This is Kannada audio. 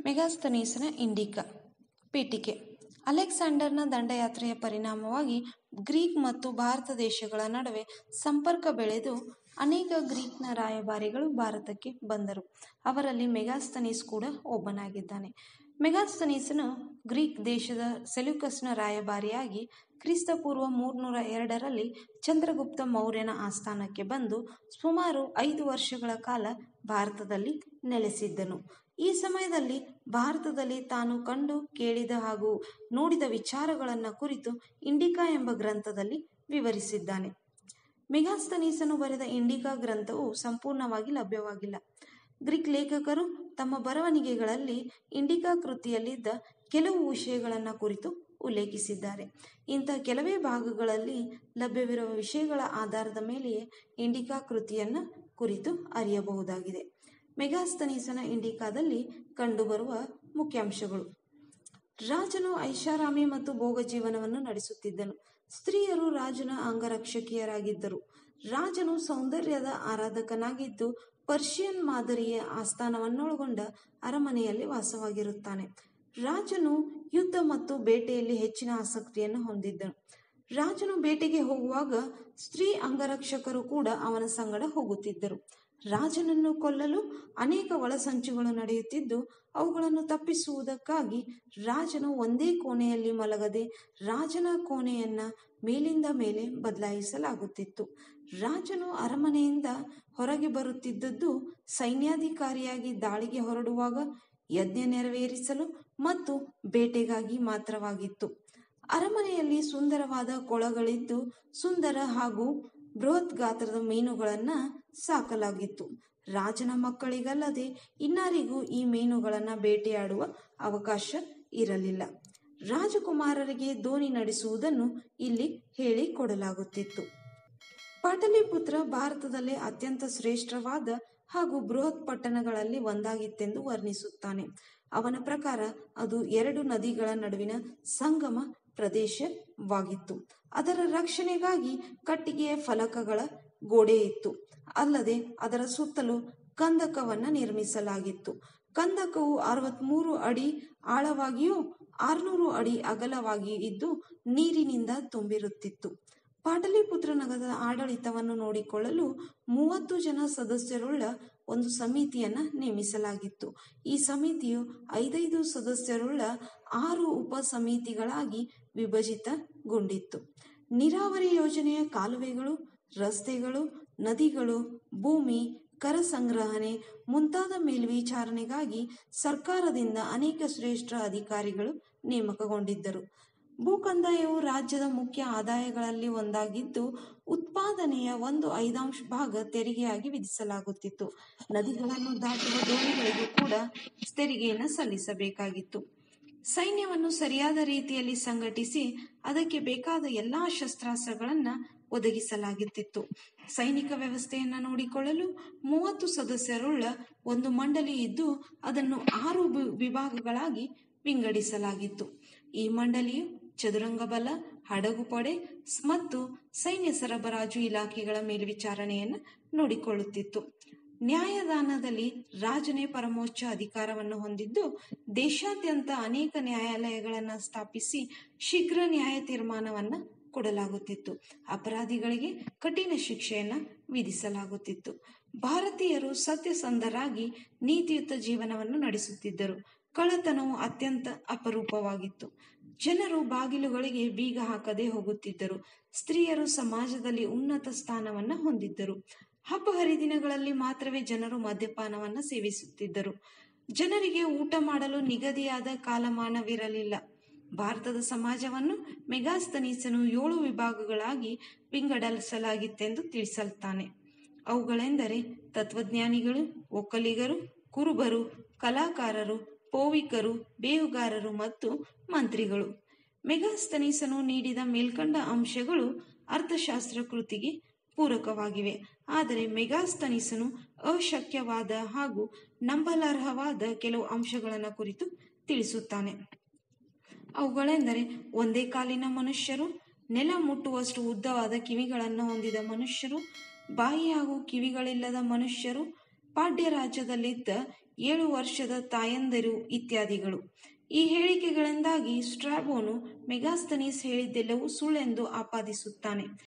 ಮೆಗಾಸ್ತನೀಸನ ಇಂಡಿಕಾ ಪೀಠಿಕೆ ಅಲೆಕ್ಸಾಂಡರ್ನ ದಂಡಯಾತ್ರೆಯ ಪರಿಣಾಮವಾಗಿ ಗ್ರೀಕ್ ಮತ್ತು ಭಾರತ ದೇಶಗಳ ನಡುವೆ ಸಂಪರ್ಕ ಬೆಳೆದು ಅನೇಕ ಗ್ರೀಕ್ನ ರಾಯಭಾರಿಗಳು ಭಾರತಕ್ಕೆ ಬಂದರು ಅವರಲ್ಲಿ ಮೆಗಾಸ್ತನೀಸ್ ಕೂಡ ಒಬ್ಬನಾಗಿದ್ದಾನೆ ಮೆಗಾಸ್ತನೀಸನು ಗ್ರೀಕ್ ದೇಶದ ಸೆಲ್ಯೂಕಸ್ನ ರಾಯಭಾರಿಯಾಗಿ ಕ್ರಿಸ್ತಪೂರ್ವ ಮೂರ್ನೂರ ಎರಡರಲ್ಲಿ ಚಂದ್ರಗುಪ್ತ ಮೌರ್ಯನ ಆಸ್ಥಾನಕ್ಕೆ ಬಂದು ಸುಮಾರು ಐದು ವರ್ಷಗಳ ಕಾಲ ಭಾರತದಲ್ಲಿ ನೆಲೆಸಿದ್ದನು ಈ ಸಮಯದಲ್ಲಿ ಭಾರತದಲ್ಲಿ ತಾನು ಕಂಡು ಕೇಳಿದ ಹಾಗೂ ನೋಡಿದ ವಿಚಾರಗಳನ್ನು ಕುರಿತು ಇಂಡಿಕಾ ಎಂಬ ಗ್ರಂಥದಲ್ಲಿ ವಿವರಿಸಿದ್ದಾನೆ ಮೆಗಾಸ್ತನೀಸನು ಬರೆದ ಇಂಡಿಕಾ ಗ್ರಂಥವು ಸಂಪೂರ್ಣವಾಗಿ ಲಭ್ಯವಾಗಿಲ್ಲ ಗ್ರೀಕ್ ಲೇಖಕರು ತಮ್ಮ ಬರವಣಿಗೆಗಳಲ್ಲಿ ಇಂಡಿಕಾ ಕೃತಿಯಲ್ಲಿದ್ದ ಕೆಲವು ವಿಷಯಗಳನ್ನು ಕುರಿತು ಉಲ್ಲೇಖಿಸಿದ್ದಾರೆ ಇಂಥ ಕೆಲವೇ ಭಾಗಗಳಲ್ಲಿ ಲಭ್ಯವಿರುವ ವಿಷಯಗಳ ಆಧಾರದ ಮೇಲೆಯೇ ಇಂಡಿಕಾ ಕೃತಿಯನ್ನು ಕುರಿತು ಅರಿಯಬಹುದಾಗಿದೆ ಮೆಗಾಸ್ತನೀಸನ ಇಂಡಿಕಾದಲ್ಲಿ ಕಂಡುಬರುವ ಮುಖ್ಯಾಂಶಗಳು ರಾಜನು ಐಷಾರಾಮಿ ಮತ್ತು ಭೋಗ ಜೀವನವನ್ನು ನಡೆಸುತ್ತಿದ್ದನು ಸ್ತ್ರೀಯರು ರಾಜನ ಅಂಗರಕ್ಷಕಿಯರಾಗಿದ್ದರು ರಾಜನು ಸೌಂದರ್ಯದ ಆರಾಧಕನಾಗಿದ್ದು ಪರ್ಷಿಯನ್ ಮಾದರಿಯ ಆಸ್ಥಾನವನ್ನೊಳಗೊಂಡ ಅರಮನೆಯಲ್ಲಿ ವಾಸವಾಗಿರುತ್ತಾನೆ ರಾಜನು ಯುದ್ಧ ಮತ್ತು ಬೇಟೆಯಲ್ಲಿ ಹೆಚ್ಚಿನ ಆಸಕ್ತಿಯನ್ನು ಹೊಂದಿದ್ದನು ರಾಜನು ಬೇಟೆಗೆ ಹೋಗುವಾಗ ಸ್ತ್ರೀ ಅಂಗರಕ್ಷಕರು ಕೂಡ ಅವನ ಸಂಗಡ ಹೋಗುತ್ತಿದ್ದರು ರಾಜನನ್ನು ಕೊಲ್ಲಲು ಅನೇಕ ಒಳಸಂಚುಗಳು ನಡೆಯುತ್ತಿದ್ದು ಅವುಗಳನ್ನು ತಪ್ಪಿಸುವುದಕ್ಕಾಗಿ ರಾಜನು ಒಂದೇ ಕೋಣೆಯಲ್ಲಿ ಮಲಗದೆ ರಾಜನ ಕೋಣೆಯನ್ನ ಮೇಲಿಂದ ಮೇಲೆ ಬದಲಾಯಿಸಲಾಗುತ್ತಿತ್ತು ರಾಜನು ಅರಮನೆಯಿಂದ ಹೊರಗೆ ಬರುತ್ತಿದ್ದದ್ದು ಸೈನ್ಯಾಧಿಕಾರಿಯಾಗಿ ದಾಳಿಗೆ ಹೊರಡುವಾಗ ಯಜ್ಞ ನೆರವೇರಿಸಲು ಮತ್ತು ಬೇಟೆಗಾಗಿ ಮಾತ್ರವಾಗಿತ್ತು ಅರಮನೆಯಲ್ಲಿ ಸುಂದರವಾದ ಕೊಳಗಳಿದ್ದು ಸುಂದರ ಹಾಗೂ ಬೃಹತ್ ಗಾತ್ರದ ಮೀನುಗಳನ್ನ ಸಾಕಲಾಗಿತ್ತು ರಾಜನ ಮಕ್ಕಳಿಗಲ್ಲದೆ ಇನ್ನಾರಿಗೂ ಈ ಮೀನುಗಳನ್ನ ಬೇಟೆಯಾಡುವ ಅವಕಾಶ ಇರಲಿಲ್ಲ ರಾಜಕುಮಾರರಿಗೆ ದೋಣಿ ನಡೆಸುವುದನ್ನು ಇಲ್ಲಿ ಹೇಳಿಕೊಡಲಾಗುತ್ತಿತ್ತು ಪಾಟಲಿಪುತ್ರ ಭಾರತದಲ್ಲೇ ಅತ್ಯಂತ ಶ್ರೇಷ್ಠವಾದ ಹಾಗೂ ಬೃಹತ್ ಪಟ್ಟಣಗಳಲ್ಲಿ ಒಂದಾಗಿತ್ತೆಂದು ವರ್ಣಿಸುತ್ತಾನೆ ಅವನ ಪ್ರಕಾರ ಅದು ಎರಡು ನದಿಗಳ ನಡುವಿನ ಸಂಗಮ ಪ್ರದೇಶವಾಗಿತ್ತು ಅದರ ರಕ್ಷಣೆಗಾಗಿ ಕಟ್ಟಿಗೆಯ ಫಲಕಗಳ ಗೋಡೆ ಇತ್ತು ಅಲ್ಲದೆ ಅದರ ಸುತ್ತಲೂ ಕಂದಕವನ್ನ ನಿರ್ಮಿಸಲಾಗಿತ್ತು ಕಂದಕವು ಅರವತ್ಮೂರು ಅಡಿ ಆಳವಾಗಿಯೂ ಆರುನೂರು ಅಡಿ ಅಗಲವಾಗಿ ಇದ್ದು ನೀರಿನಿಂದ ತುಂಬಿರುತ್ತಿತ್ತು ಪಾಟಲಿಪುತ್ರ ನಗರದ ಆಡಳಿತವನ್ನು ನೋಡಿಕೊಳ್ಳಲು ಮೂವತ್ತು ಜನ ಸದಸ್ಯರುಳ್ಳ ಒಂದು ಸಮಿತಿಯನ್ನ ನೇಮಿಸಲಾಗಿತ್ತು ಈ ಸಮಿತಿಯು ಐದೈದು ಸದಸ್ಯರುಳ್ಳ ಆರು ಉಪ ಸಮಿತಿಗಳಾಗಿ ವಿಭಜಿತಗೊಂಡಿತ್ತು ನೀರಾವರಿ ಯೋಜನೆಯ ಕಾಲುವೆಗಳು ರಸ್ತೆಗಳು ನದಿಗಳು ಭೂಮಿ ಕರ ಸಂಗ್ರಹಣೆ ಮುಂತಾದ ಮೇಲ್ವಿಚಾರಣೆಗಾಗಿ ಸರ್ಕಾರದಿಂದ ಅನೇಕ ಶ್ರೇಷ್ಠ ಅಧಿಕಾರಿಗಳು ನೇಮಕಗೊಂಡಿದ್ದರು ಭೂಕಂದಾಯವು ರಾಜ್ಯದ ಮುಖ್ಯ ಆದಾಯಗಳಲ್ಲಿ ಒಂದಾಗಿದ್ದು ಉತ್ಪಾದನೆಯ ಒಂದು ಐದಾಂಶ ಭಾಗ ತೆರಿಗೆಯಾಗಿ ವಿಧಿಸಲಾಗುತ್ತಿತ್ತು ನದಿಗಳನ್ನು ದಾಟುವ ದೋಣಿಗಳಿಗೂ ಕೂಡ ತೆರಿಗೆಯನ್ನು ಸಲ್ಲಿಸಬೇಕಾಗಿತ್ತು ಸೈನ್ಯವನ್ನು ಸರಿಯಾದ ರೀತಿಯಲ್ಲಿ ಸಂಘಟಿಸಿ ಅದಕ್ಕೆ ಬೇಕಾದ ಎಲ್ಲಾ ಶಸ್ತ್ರಾಸ್ತ್ರಗಳನ್ನ ಒದಗಿಸಲಾಗುತ್ತಿತ್ತು ಸೈನಿಕ ವ್ಯವಸ್ಥೆಯನ್ನ ನೋಡಿಕೊಳ್ಳಲು ಮೂವತ್ತು ಸದಸ್ಯರುಳ್ಳ ಒಂದು ಮಂಡಳಿ ಇದ್ದು ಅದನ್ನು ಆರು ವಿಭಾಗಗಳಾಗಿ ವಿಂಗಡಿಸಲಾಗಿತ್ತು ಈ ಮಂಡಳಿಯು ಚದುರಂಗ ಬಲ ಹಡಗು ಪಡೆ ಮತ್ತು ಸೈನ್ಯ ಸರಬರಾಜು ಇಲಾಖೆಗಳ ಮೇಲ್ವಿಚಾರಣೆಯನ್ನು ನೋಡಿಕೊಳ್ಳುತ್ತಿತ್ತು ನ್ಯಾಯದಾನದಲ್ಲಿ ರಾಜನೇ ಪರಮೋಚ್ಚ ಅಧಿಕಾರವನ್ನು ಹೊಂದಿದ್ದು ದೇಶಾದ್ಯಂತ ಅನೇಕ ನ್ಯಾಯಾಲಯಗಳನ್ನು ಸ್ಥಾಪಿಸಿ ಶೀಘ್ರ ನ್ಯಾಯ ತೀರ್ಮಾನವನ್ನ ಕೊಡಲಾಗುತ್ತಿತ್ತು ಅಪರಾಧಿಗಳಿಗೆ ಕಠಿಣ ಶಿಕ್ಷೆಯನ್ನ ವಿಧಿಸಲಾಗುತ್ತಿತ್ತು ಭಾರತೀಯರು ಸತ್ಯಸಂಧರಾಗಿ ನೀತಿಯುತ ಜೀವನವನ್ನು ನಡೆಸುತ್ತಿದ್ದರು ಕಳ್ಳತನವು ಅತ್ಯಂತ ಅಪರೂಪವಾಗಿತ್ತು ಜನರು ಬಾಗಿಲುಗಳಿಗೆ ಬೀಗ ಹಾಕದೆ ಹೋಗುತ್ತಿದ್ದರು ಸ್ತ್ರೀಯರು ಸಮಾಜದಲ್ಲಿ ಉನ್ನತ ಸ್ಥಾನವನ್ನ ಹೊಂದಿದ್ದರು ಹಬ್ಬ ಹರಿದಿನಗಳಲ್ಲಿ ಮಾತ್ರವೇ ಜನರು ಮದ್ಯಪಾನವನ್ನ ಸೇವಿಸುತ್ತಿದ್ದರು ಜನರಿಗೆ ಊಟ ಮಾಡಲು ನಿಗದಿಯಾದ ಕಾಲಮಾನವಿರಲಿಲ್ಲ ಭಾರತದ ಸಮಾಜವನ್ನು ಮೆಗಾಸ್ತನೀಸನು ಏಳು ವಿಭಾಗಗಳಾಗಿ ವಿಂಗಡಿಸಲಾಗಿತ್ತೆಂದು ತಿಳಿಸುತ್ತಾನೆ ಅವುಗಳೆಂದರೆ ತತ್ವಜ್ಞಾನಿಗಳು ಒಕ್ಕಲಿಗರು ಕುರುಬರು ಕಲಾಕಾರರು ಪೋವಿಕರು ಬೇಹುಗಾರರು ಮತ್ತು ಮಂತ್ರಿಗಳು ಮೆಗಾಸ್ತನೀಸನು ನೀಡಿದ ಮೇಲ್ಕಂಡ ಅಂಶಗಳು ಅರ್ಥಶಾಸ್ತ್ರ ಕೃತಿಗೆ ಪೂರಕವಾಗಿವೆ ಆದರೆ ಮೆಗಾಸ್ತನೀಸನು ಅಶಕ್ಯವಾದ ಹಾಗೂ ನಂಬಲಾರ್ಹವಾದ ಕೆಲವು ಅಂಶಗಳನ್ನು ಕುರಿತು ತಿಳಿಸುತ್ತಾನೆ ಅವುಗಳೆಂದರೆ ಒಂದೇ ಕಾಲಿನ ಮನುಷ್ಯರು ನೆಲ ಮುಟ್ಟುವಷ್ಟು ಉದ್ದವಾದ ಕಿವಿಗಳನ್ನು ಹೊಂದಿದ ಮನುಷ್ಯರು ಬಾಯಿ ಹಾಗೂ ಕಿವಿಗಳಿಲ್ಲದ ಮನುಷ್ಯರು ಪಾಡ್ಯ ರಾಜ್ಯದಲ್ಲಿದ್ದ ಏಳು ವರ್ಷದ ತಾಯಂದಿರು ಇತ್ಯಾದಿಗಳು ಈ ಹೇಳಿಕೆಗಳಿಂದಾಗಿ ಸ್ಟ್ರಾಬೋನು ಮೆಗಾಸ್ತನೀಸ್ ಹೇಳಿದ್ದೆಲ್ಲವೂ ಸುಳ್ಳೆಂದು ಆಪಾದಿಸುತ್ತಾನೆ